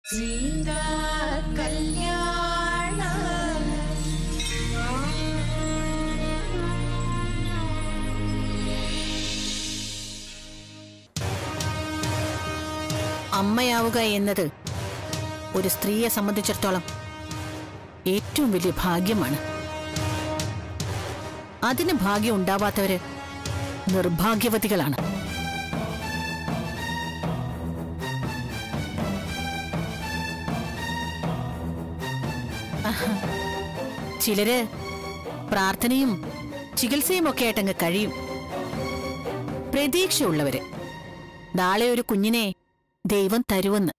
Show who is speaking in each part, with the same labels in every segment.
Speaker 1: സീതാ കല്യാണ
Speaker 2: അമ്മയാവുക എന്നത് ഒരു സ്ത്രീയെ സംബന്ധിച്ചിടത്തോളം ഏറ്റവും വലിയ ഭാഗ്യമാണ് അതിന് ഭാഗ്യം ഉണ്ടാവാത്തവര് നിർഭാഗ്യവതികളാണ് ആഹാ. ചിലര് പ്രാർത്ഥനയും ചികിത്സയും ഒക്കെ ആയിട്ടങ്ങ് കഴിയും പ്രതീക്ഷയുള്ളവര് നാളെ ഒരു കുഞ്ഞിനെ ദൈവം തരുമെന്ന്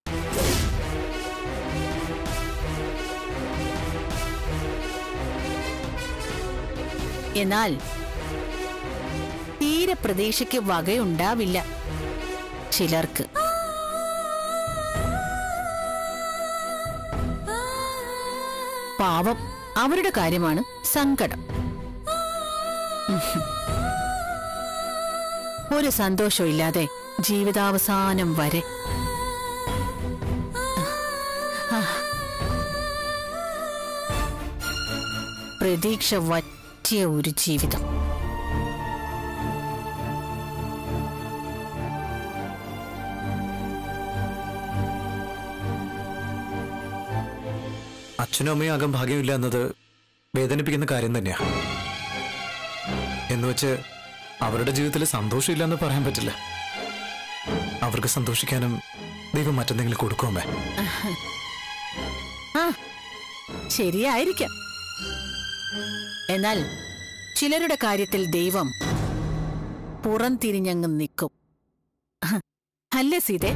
Speaker 2: എന്നാൽ തീരെ പ്രതീക്ഷയ്ക്ക് വകയുണ്ടാവില്ല ചിലർക്ക് പാവം അവരുടെ കാര്യമാണ് സങ്കടം ഒരു സന്തോഷവും ഇല്ലാതെ ജീവിതാവസാനം വരെ ആ. പ്രതീക്ഷ വറ്റിയ ഒരു ജീവിതം
Speaker 3: അച്ഛനും അമ്മയും ആകാൻ ഭാഗ്യമില്ല എന്നത് വേദനിപ്പിക്കുന്ന കാര്യം തന്നെയാ എന്നുവെച്ച് അവരുടെ ജീവിതത്തിൽ സന്തോഷമില്ല എന്ന് പറയാൻ പറ്റില്ല അവർക്ക് സന്തോഷിക്കാനും ദൈവം മറ്റെന്തെങ്കിലും കൊടുക്കുമേ
Speaker 2: ആ ശരിയായിരിക്കാം എന്നാൽ ചിലരുടെ കാര്യത്തിൽ ദൈവം പുറംതിരിഞ്ഞങ്ങ് നിൽക്കും അഹ്, അല്ലേ സീതേ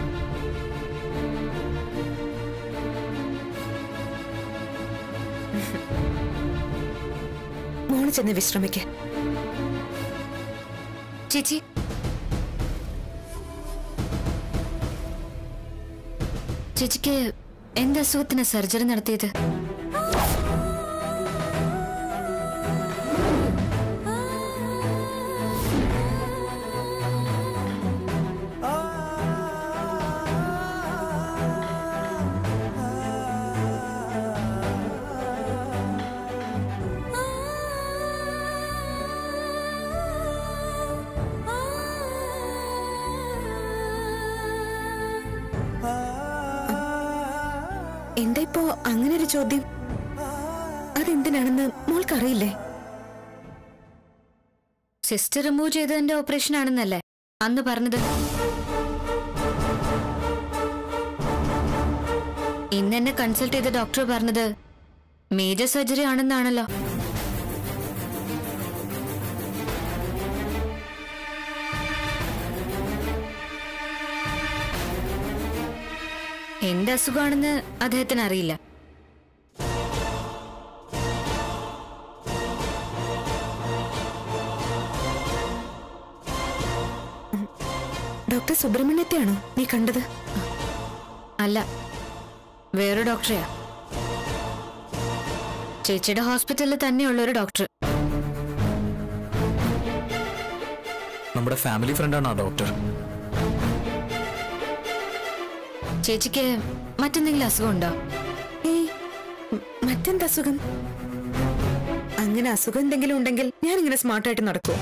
Speaker 4: മോള് ചെന്ന് വിശ്രമിക്ക
Speaker 5: ചേച്ചി ചേച്ചിക്ക് എന്ത് അസുഖത്തിന് സർജറി നടത്തിയത്
Speaker 4: എന്താ ഇപ്പോ അങ്ങനെ ഒരു ചോദ്യം അതെന്തിനാണെന്ന് മോൾക്കറിയില്ലേ
Speaker 5: സിസ്റ്റർ റിമൂവ് ചെയ്തതിന്റെ ഓപ്പറേഷൻ ആണെന്നല്ലേ അന്ന് പറഞ്ഞത് ഇന്ന് എന്നെ കൺസൾട്ട് ചെയ്ത ഡോക്ടർ പറഞ്ഞത് മേജർ സർജറി ആണെന്നാണല്ലോ എന്റെ അസുഖമാണെന്ന് അദ്ദേഹത്തിന് അറിയില്ല
Speaker 4: ഡോക്ടർ സുബ്രഹ്മണ്യത്തെയാണോ നീ കണ്ടത്
Speaker 5: അല്ല വേറെ ഡോക്ടറെയാ ചേച്ചിയുടെ ഹോസ്പിറ്റലിൽ തന്നെയുള്ള ഒരു ഡോക്ടർ
Speaker 3: നമ്മുടെ ഫാമിലി ഫ്രണ്ടാണ് ആ ഡോക്ടർ
Speaker 5: ചേച്ചിക്ക് മറ്റെന്തെങ്കിലും അസുഖമുണ്ടോ
Speaker 4: ഏയ് മ- മറ്റെന്ത് അസുഖം അങ്ങനെ അസുഖം എന്തെങ്കിലും ഉണ്ടെങ്കിൽ ഞാൻ ഇങ്ങനെ സ്മാർട്ടായിട്ട് നടക്കൂ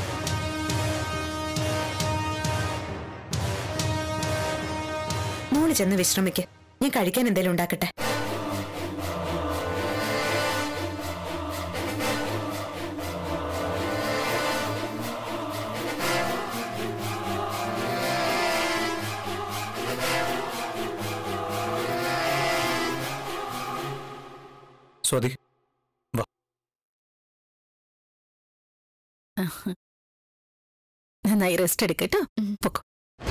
Speaker 4: മോള് ചെന്ന് വിശ്രമിക്ക് ഞാൻ കഴിക്കാൻ എന്തെങ്കിലും ഉണ്ടാക്കട്ടെ
Speaker 3: സ്വാതി വാ
Speaker 2: നന്നായി റെസ്റ്റ് എടുക്കട്ടോ
Speaker 5: ഉം.
Speaker 2: പൊക്കോ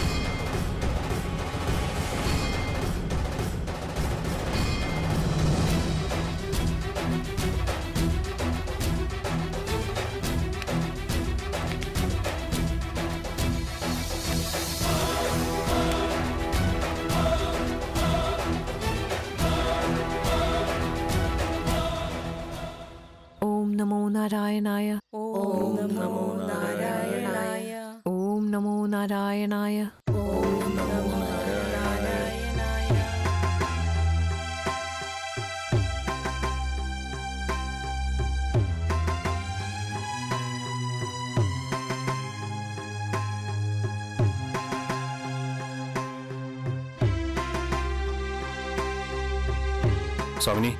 Speaker 6: ഓം നമോ നാരായണായ ഓം നമോ നാരായണായ ഓം നമോ നാരായണായ ഓം നമോ നാരായണായ
Speaker 1: സ്വാമിനി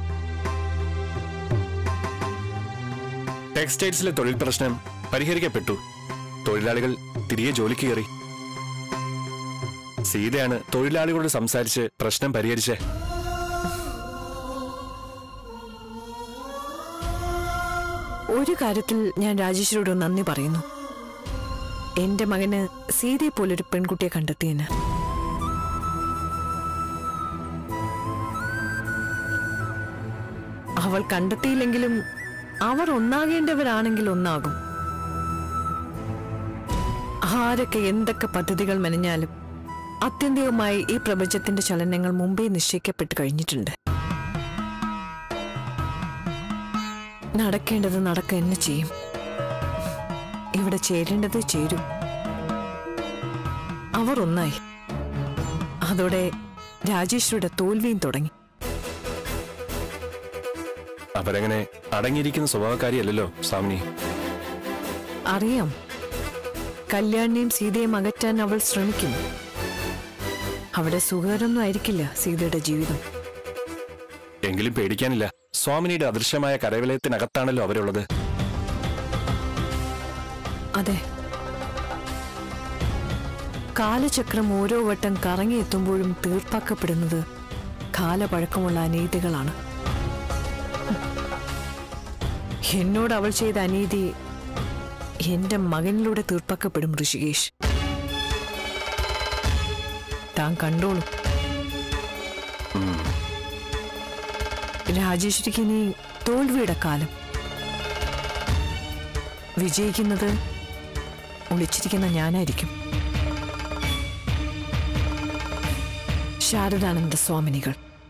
Speaker 1: ടെക്സ്റ്റൈൽസിലെ തൊഴിൽ പ്രശ്നം പരിഹരിക്കപ്പെട്ടു തൊഴിലാളികൾ തിരികെ ജോലിക്ക് കയറി സീതയാണ് തൊഴിലാളികളോട് സംസാരിച്ച് പ്രശ്നം പരിഹരിച്ചേ
Speaker 6: ഒരു കാര്യത്തിൽ ഞാൻ രാജേശ്വരിയോട് നന്ദി പറയുന്നു എന്റെ മകന് സീതയെ പോലൊരു പെൺകുട്ടിയെ കണ്ടെത്തിയതിന് അവൾ കണ്ടെത്തിയില്ലെങ്കിലും അവർ ഒന്നാകേണ്ടവരാണെങ്കിൽ ഒന്നാകും ആരൊക്കെ എന്തൊക്കെ പദ്ധതികൾ മെനഞ്ഞാലും ആത്യന്തികമായി ഈ പ്രപഞ്ചത്തിന്റെ ചലനങ്ങൾ മുമ്പേ നിശ്ചയിക്കപ്പെട്ട് കഴിഞ്ഞിട്ടുണ്ട് നടക്കേണ്ടത് നടക്ക തന്നെ ചെയ്യും ഇവിടെ ചേരേണ്ടത് ചേരും അവർ ഒന്നായി അതോടെ രാജേശ്വരിയുടെ തോൽവിയും തുടങ്ങി
Speaker 1: അവരങ്ങനെ അടങ്ങിയിരിക്കുന്ന സ്വഭാവക്കാരിയല്ലല്ലോ സ്വാമിനി
Speaker 6: അറിയാം കല്യാണിനെയും സീതയും അകറ്റാൻ അവൾ ശ്രമിക്കും അവിടെ സുഖകരമൊന്നും ആയിരിക്കില്ല സീതയുടെ ജീവിതം
Speaker 1: എങ്കിലും പേടിക്കാനില്ല സ്വാമിനിയുടെ അദൃശ്യമായ കരവലയത്തിനകത്താണല്ലോ അവരുള്ളത്
Speaker 6: അതെ കാലചക്രം ഓരോ വട്ടം കറങ്ങിയെത്തുമ്പോഴും തീർപ്പാക്കപ്പെടുന്നത് കാലപഴക്കമുള്ള അനീതികളാണ് എന്നോട് അവൾ ചെയ്ത അനീതി എന്റെ മകനിലൂടെ തീർപ്പാക്കപ്പെടും ഋഷികേഷ് താൻ കണ്ടോളൂ രാജേശ്വരിക്ക് ഇനി തോൽവിയുടെ കാലം വിജയിക്കുന്നത് ഒളിച്ചിരിക്കുന്ന ഞാനായിരിക്കും ശാരദാനന്ദ സ്വാമിനികൾ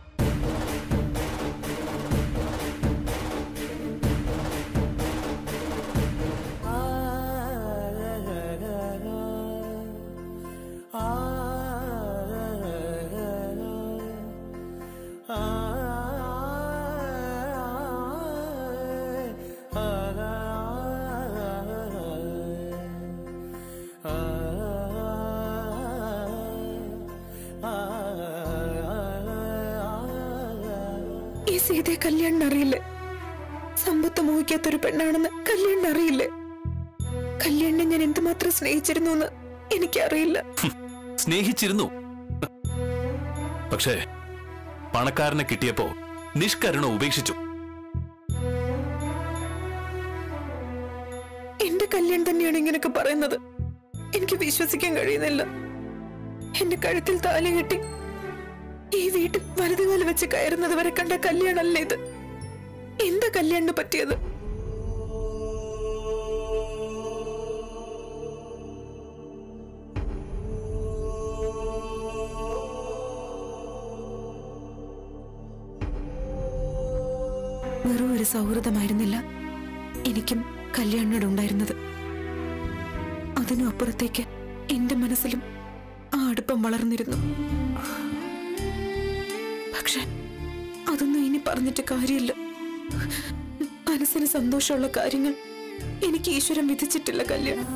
Speaker 4: ഈ സീതയെ കല്യാണിന് അറിയില്ലേ സമ്പത്ത് മോഹിക്കാത്തൊരു പെണ്ണാണെന്ന് കല്യാണിന് അറിയില്ലേ കല്യാണിനെ ഞാൻ എന്തുമാത്രം സ്നേഹിച്ചിരുന്നു എന്ന് എനിക്കറിയില്ല
Speaker 7: സ്നേഹിച്ചിരുന്നു പക്ഷേ പണക്കാരനെ കിട്ടിയപ്പോ നിഷ്കരുണ ഉപേക്ഷിച്ചു
Speaker 4: എന്റെ കല്യാൺ തന്നെയാണ് ഇങ്ങനെയൊക്കെ പറയുന്നത് എനിക്ക് വിശ്വസിക്കാൻ കഴിയുന്നില്ല എന്റെ കഴുത്തിൽ താലി കെട്ടി ഈ വീട്ടിൽ വലതുകാല് വെച്ച് കയറുന്നത് വരെ കണ്ട കല്യാണല്ലേ ഇത് എന്താ കല്യാണിന് പറ്റിയത് വെറും ഒരു സൗഹൃദമായിരുന്നില്ല എനിക്കും കല്യാണിനോട് ഉണ്ടായിരുന്നത് അതിനും അപ്പുറത്തേക്ക് എന്റെ മനസ്സിലും ആ അടുപ്പം വളർന്നിരുന്നു പക്ഷെ അതൊന്നും ഇനി പറഞ്ഞിട്ട് കാര്യമില്ല മനസ്സിന് സന്തോഷമുള്ള കാര്യങ്ങൾ എനിക്ക് ഈശ്വരൻ വിധിച്ചിട്ടില്ല കല്യാണം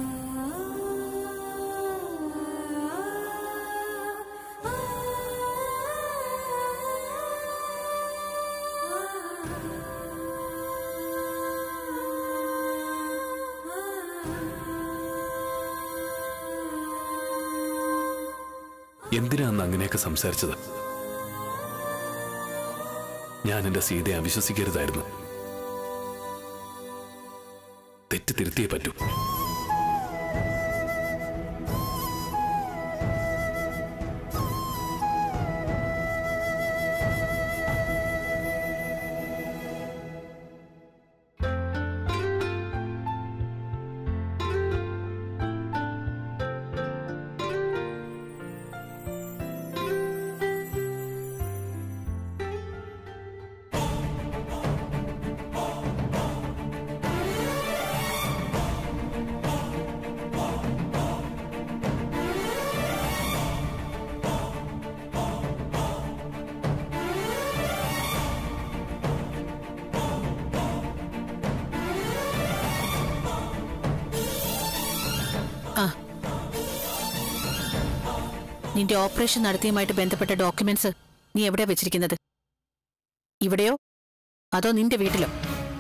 Speaker 7: എന്തിനാ അന്ന് അങ്ങനെയൊക്കെ സംസാരിച്ചത് ഞാൻ എന്റെ സീതയെ അവിശ്വസിക്കരുതായിരുന്നു തെറ്റ് തിരുത്തിയേ പറ്റൂ
Speaker 2: നിന്റെ ഓപ്പറേഷൻ നടത്തിയുമായിട്ട് ബന്ധപ്പെട്ട ഡോക്യുമെന്റ്സ് നീ എവിടെ വെച്ചിരിക്കുന്നത് ഇവിടെയോ അതോ നിന്റെ വീട്ടിലോ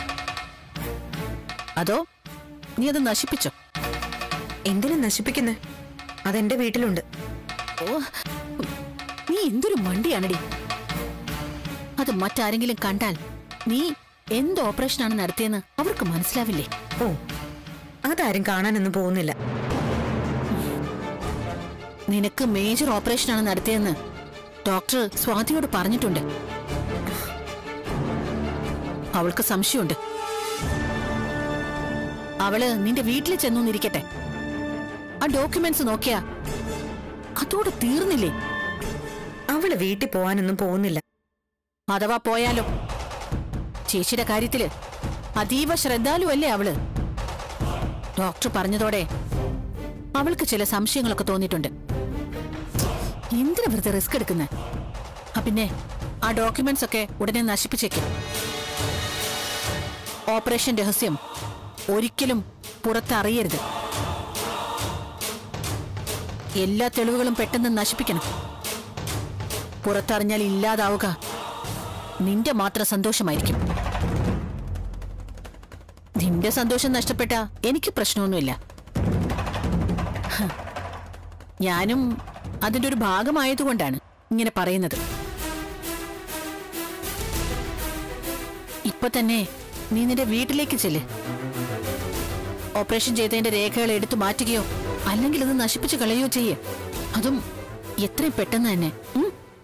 Speaker 2: അതോ നീ അത് നശിപ്പിച്ചോ
Speaker 4: എന്തിനു നശിപ്പിക്കുന്നേ അതെന്റെ വീട്ടിലുണ്ട്
Speaker 2: ഓ നീ എന്തൊരു മണ്ടിയാണടി അത് മറ്റാരെങ്കിലും കണ്ടാൽ നീ എന്ത് ഓപ്പറേഷനാണ് നടത്തിയെന്ന് അവർക്ക് മനസ്സിലാവില്ലേ
Speaker 4: ഓ അതാരും കാണാനൊന്നും പോകുന്നില്ല
Speaker 2: നിനക്ക് മേജർ ഓപ്പറേഷനാണ് നടത്തിയെന്ന് ഡോക്ടർ സ്വാതിയോട് പറഞ്ഞിട്ടുണ്ട് അവൾക്ക് സംശയമുണ്ട് അവള് നിന്റെ വീട്ടിൽ ചെന്നൊന്നിരിക്കട്ടെ ആ ഡോക്യുമെന്റ്സ് നോക്കിയാ അതോടെ തീർന്നില്ലേ
Speaker 4: അവള് വീട്ടിൽ പോവാനൊന്നും പോകുന്നില്ല
Speaker 2: അഥവാ പോയാലോ ചേച്ചിയുടെ കാര്യത്തില് അതീവ ശ്രദ്ധാലുവല്ലേ അവള് ഡോക്ടർ പറഞ്ഞതോടെ അവൾക്ക് ചില സംശയങ്ങളൊക്കെ തോന്നിയിട്ടുണ്ട് എന്തിനു വെറുതെ റിസ്ക് എടുക്കുന്നെ ആ പിന്നെ ആ ഡോക്യുമെന്റ്സ് ഒക്കെ ഉടനെ നശിപ്പിച്ചേക്കും ഓപ്പറേഷൻ രഹസ്യം ഒരിക്കലും പുറത്തറിയരുത് എല്ലാ തെളിവുകളും പെട്ടെന്ന് നശിപ്പിക്കണം പുറത്തറിഞ്ഞാൽ ഇല്ലാതാവുക നിന്റെ മാത്രം സന്തോഷമായിരിക്കും നിന്റെ സന്തോഷം നഷ്ടപ്പെട്ട എനിക്ക് പ്രശ്നമൊന്നുമില്ല ഹ, ഞാനും അതിന്റെ ഒരു ഭാഗമായതുകൊണ്ടാണ് ഇങ്ങനെ പറയുന്നത് ഇപ്പൊ തന്നെ നീ നിന്റെ വീട്ടിലേക്ക് ചെല്ല് ഓപ്പറേഷൻ ചെയ്തതിന്റെ രേഖകൾ എടുത്തു മാറ്റുകയോ അല്ലെങ്കിൽ അത് നശിപ്പിച്ചു കളയുകയോ ചെയ്യേ അതും എത്രയും പെട്ടെന്ന് തന്നെ ഉം?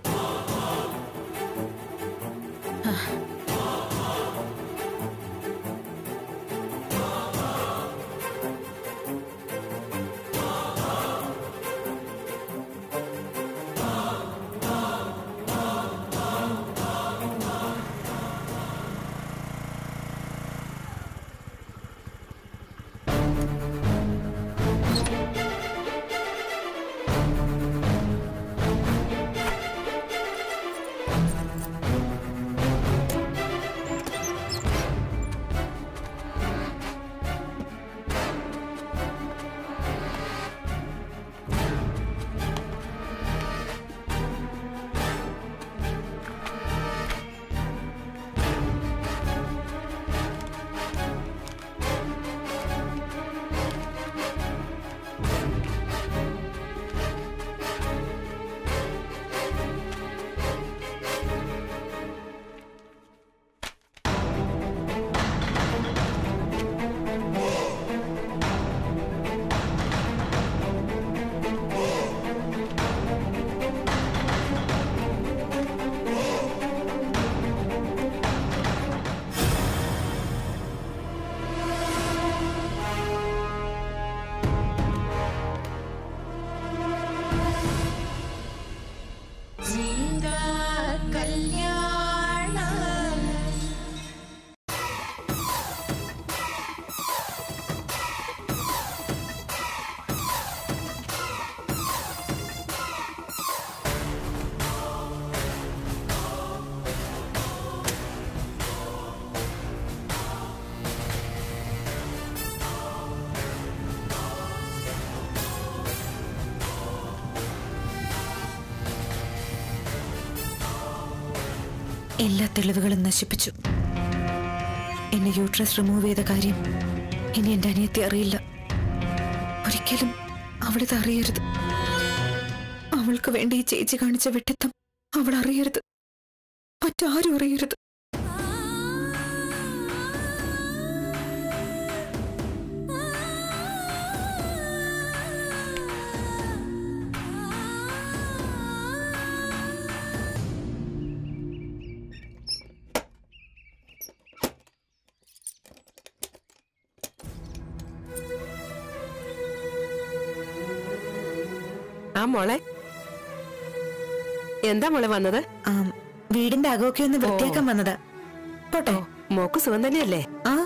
Speaker 4: എല്ലാ തെളിവുകളും നശിപ്പിച്ചു എന്നെ യൂട്രസ് റിമൂവ് ചെയ്ത കാര്യം ഇനി എന്റെ അനിയത്തി അറിയില്ല ഒരിക്കലും അവളിത് അറിയരുത് അവൾക്ക് വേണ്ടി ഈ ചേച്ചി കാണിച്ച വിട്ടിത്തം അവൾ അറിയരുത് മറ്റാരും അറിയരുത്
Speaker 6: ആ മോളെ എന്താ മോളെ വന്നത്
Speaker 4: ആം, വീടിന്റെ അകമൊക്കെ ഒന്ന് വൃത്തിയാക്കാൻ വന്നതാ പോട്ടെ
Speaker 6: മോക്ക് സുഖം തന്നെയല്ലേ
Speaker 4: ആ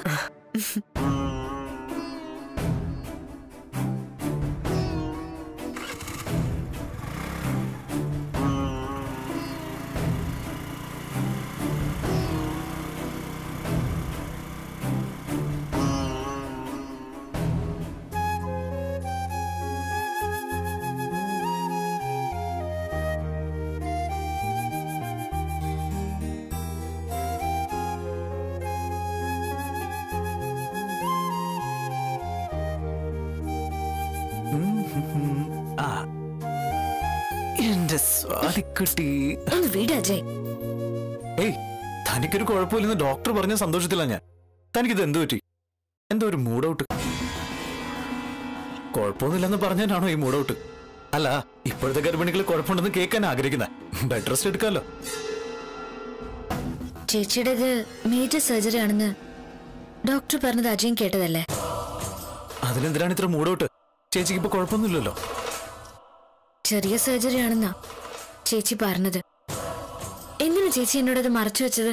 Speaker 3: ആ എന്റെ സ്വാലിക്കുട്ടി
Speaker 5: ഒന്ന് വീട് അജയ്
Speaker 3: ഏയ് തനിക്കൊരു കുഴപ്പമില്ലെന്ന് ഡോക്ടർ പറഞ്ഞ സന്തോഷത്തിലാ ഞാൻ തനിക്കിത് എന്തു പറ്റി എന്തോ ഒരു മൂഡ് ഔട്ട് കുഴപ്പമൊന്നുമില്ലെന്ന് പറഞ്ഞാണോ ഈ മൂഡ് ഔട്ട് അല്ല ഇപ്പോഴത്തെ ഗർഭിണികൾ കുഴപ്പമുണ്ടെന്ന് കേൾക്കാൻ ആഗ്രഹിക്കുന്നത് ബെഡ് റെസ്റ്റ് എടുക്കാമല്ലോ
Speaker 5: ചേച്ചിയുടേത് മേജർ സർജറി ആണെന്ന് ഡോക്ടർ പറഞ്ഞത് അജയൻ കേട്ടതല്ലേ
Speaker 3: അതിനെന്തിനാണ് ഇത്ര മൂഡ് ഔട്ട് ചേച്ചിക്ക് ഇപ്പൊ കുഴപ്പമൊന്നുമില്ലല്ലോ
Speaker 5: ചെറിയ സർജറി ആണെന്നാ ചേച്ചി പറഞ്ഞത് എന്തിനു ചേച്ചി എന്നോടത് മറച്ചു വെച്ചത്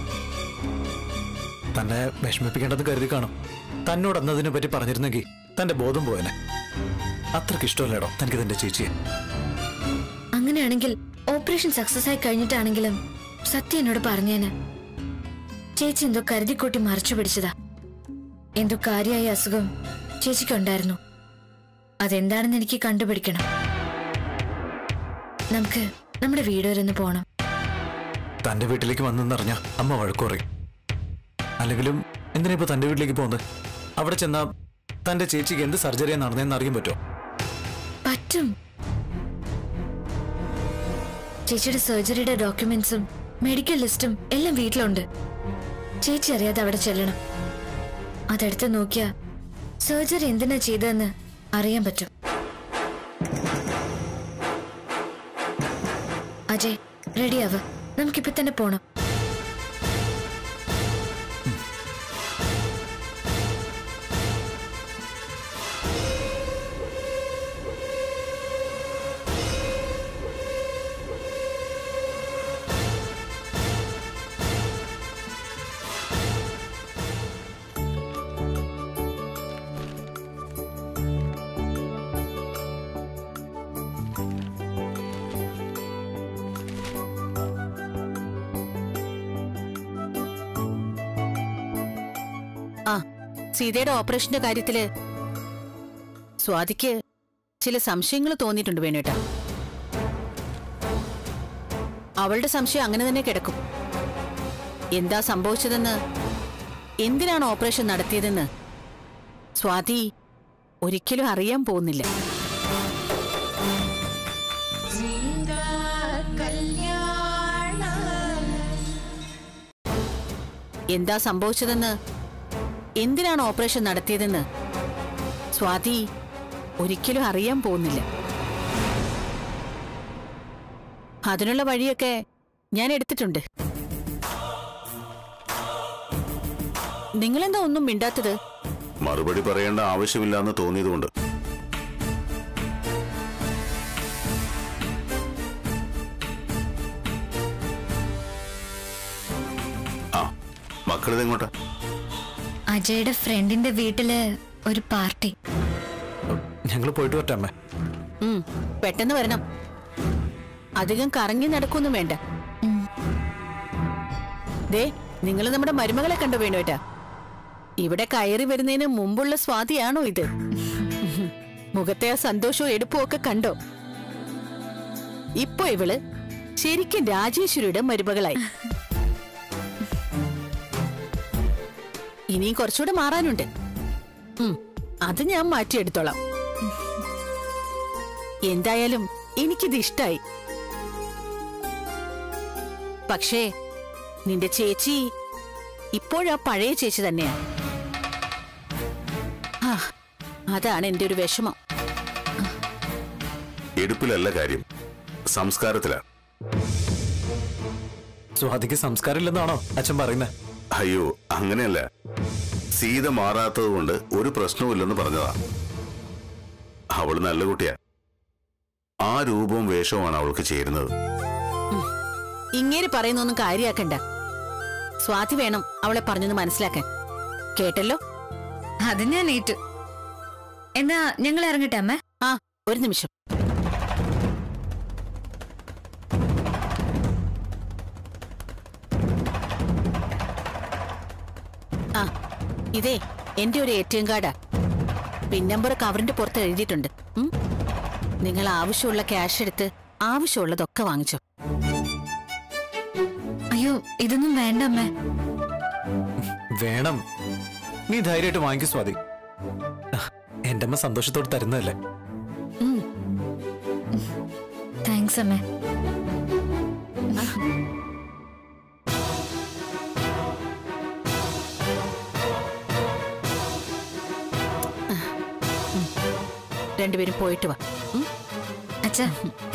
Speaker 3: തന്നെ വിഷമിപ്പിക്കേണ്ടെന്ന് കരുതി കാണും തന്നോട് അന്നതിനെ പറ്റി പറഞ്ഞിരുന്നെങ്കിൽ തന്റെ ബോധം പോയനെ അത്രക്ക് ഇഷ്ടമല്ലേടോ തനിക്ക് തന്റെ ചേച്ചിയെ
Speaker 5: അങ്ങനെയാണെങ്കിൽ ഓപ്പറേഷൻ സക്സസ് ആയി കഴിഞ്ഞിട്ടാണെങ്കിലും സത്യം എന്നോട് പറഞ്ഞേന് ചേച്ചി എന്തോ കരുതിക്കൂട്ടി മറച്ചു പിടിച്ചതാ എന്തോ കാര്യമായ അസുഖം ചേച്ചിക്കുണ്ടായിരുന്നു അതെന്താണെന്ന് എനിക്ക് കണ്ടുപിടിക്കണം നമുക്ക് നമ്മുടെ വീട് വരെ ഒന്ന് പോണം
Speaker 3: തന്റെ വീട്ടിലേക്ക് വന്നെന്നറിഞ്ഞ അമ്മ വഴക്കു പറയും അല്ലെങ്കിലും എന്തിനാ ഇപ്പൊ തന്റെ വീട്ടിലേക്ക് പോകുന്നത് അവിടെ ചെന്നാ തന്റെ ചേച്ചിക്ക് എന്ത് സർജറിയാ നടന്നതെന്ന് അറിയാൻ പറ്റുമോ
Speaker 5: പറ്റും ചേച്ചിയുടെ സർജറിയുടെ ഡോക്യുമെന്റ്സും മെഡിക്കൽ ലിസ്റ്റും എല്ലാം വീട്ടിലുണ്ട് ചേച്ചി അറിയാതെ അവിടെ ചെല്ലണം അതെടുത്ത് നോക്കിയാ സർജറി എന്തിനാ ചെയ്തതെന്ന് അറിയാൻ പറ്റും അജയ് റെഡിയാവ് നമുക്കിപ്പോ തന്നെ പോണം
Speaker 2: ആ സീതയുടെ ഓപ്പറേഷന്റെ കാര്യത്തില് സ്വാതിക്ക് ചില സംശയങ്ങൾ തോന്നിയിട്ടുണ്ട് വേണേട്ടാ അവളുടെ സംശയം അങ്ങനെ തന്നെ കിടക്കും എന്താ സംഭവിച്ചതെന്ന് എന്തിനാണ് ഓപ്പറേഷൻ നടത്തിയതെന്ന് സ്വാതി ഒരിക്കലും അറിയാൻ പോകുന്നില്ല എന്താ സംഭവിച്ചതെന്ന് എന്തിനാണ് ഓപ്പറേഷൻ നടത്തിയതെന്ന് സ്വാതി ഒരിക്കലും അറിയാൻ പോകുന്നില്ല അതിനുള്ള വഴിയൊക്കെ ഞാൻ എടുത്തിട്ടുണ്ട് നിങ്ങളെന്താ ഒന്നും മിണ്ടാത്തത്
Speaker 8: മറുപടി പറയേണ്ട ആവശ്യമില്ലാന്ന് തോന്നിയതുകൊണ്ട് ആ മക്കളിത് എങ്ങോട്ടാ
Speaker 5: അജയുടെ ഫ്രണ്ടിന്റെ വീട്ടില് ഒരു പാർട്ടി
Speaker 3: ഞങ്ങൾ പോയിട്ട് വരട്ടെ അമ്മേ
Speaker 2: ഉം, പെട്ടെന്ന് വരണം അധികം കറങ്ങി നടക്കൊന്നും വേണ്ട ദേ നിങ്ങൾ നമ്മുടെ മരുമകളെ കണ്ടു വേണുവേട്ടാ ഇവിടെ കയറി വരുന്നതിന് മുമ്പുള്ള സ്വാതിയാണോ ഇത് മുഖത്തെ ആ സന്തോഷവും എടുപ്പും ഒക്കെ കണ്ടോ ഇപ്പൊ ഇവള് ശരിക്കും രാജേശ്വരിയുടെ മരുമകളായി ഇനിയും കുറച്ചുകൂടെ മാറാനുണ്ട് ഉം, അത് ഞാൻ മാറ്റിയെടുത്തോളാം എന്തായാലും എനിക്കിത് ഇഷ്ടായി പക്ഷേ നിന്റെ ചേച്ചി ഇപ്പോഴാ പഴയ ചേച്ചി തന്നെയാ ആ, അതാണ് എന്റെ ഒരു വിഷമം
Speaker 8: എടുപ്പിലല്ല കാര്യം സംസ്കാരത്തിലാ
Speaker 3: സ്വാതിക്ക് സംസ്കാരമില്ലെന്നാണോ അച്ഛൻ പറയുന്നത്
Speaker 8: അയ്യോ അങ്ങനെയല്ല സീത മാറാത്തത് കൊണ്ട് ഒരു പ്രശ്നവുമില്ലെന്ന് പറഞ്ഞതാ അവള് നല്ല കുട്ടിയാ ആ രൂപവും വേഷവുമാണ് അവൾക്ക് ചേരുന്നത്
Speaker 2: ഇങ്ങേര് പറയുന്നൊന്നും കാര്യാക്കണ്ട സ്വാതി വേണം അവളെ പറഞ്ഞൊന്ന് മനസ്സിലാക്കാൻ കേട്ടല്ലോ
Speaker 5: അത് ഞാൻ ഏറ്റു എന്നാ ഞങ്ങൾ ഇറങ്ങട്ടെ അമ്മ
Speaker 2: ആ ഒരു നിമിഷം ആ ഇതേ എന്റെ ഒരു എ ടി എം കാർഡാ പിൻ നമ്പർ കവറിന്റെ പുറത്ത് എഴുതിയിട്ടുണ്ട് ഉം? നിങ്ങൾ ആവശ്യമുള്ള ക്യാഷ് എടുത്ത് ആവശ്യമുള്ളതൊക്കെ വാങ്ങിച്ചോ
Speaker 5: അയ്യോ ഇതൊന്നും വേണ്ട അമ്മ
Speaker 3: വേണം നീ ധൈര്യമായിട്ട് വാങ്ങിക്കു സ്വാതി എന്റെ അമ്മ സന്തോഷത്തോട് തരുന്നതല്ലേ
Speaker 5: താങ്ക്സ് അമ്മേ
Speaker 2: രണ്ടുപേരും പോയിട്ട് വാ ഉം?
Speaker 5: അച്ഛാ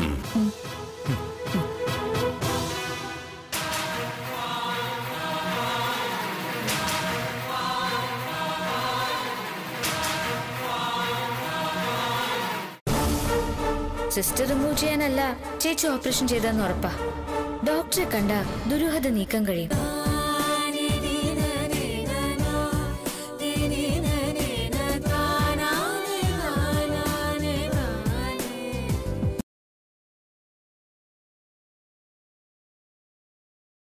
Speaker 5: സിസ്റ്റർ റിമൂവ് ചെയ്യാനല്ല ചേച്ചി ഓപ്പറേഷൻ ചെയ്തെന്ന് ഉറപ്പാ ഡോക്ടറെ കണ്ട ദുരൂഹത നീക്കാൻ കഴിയും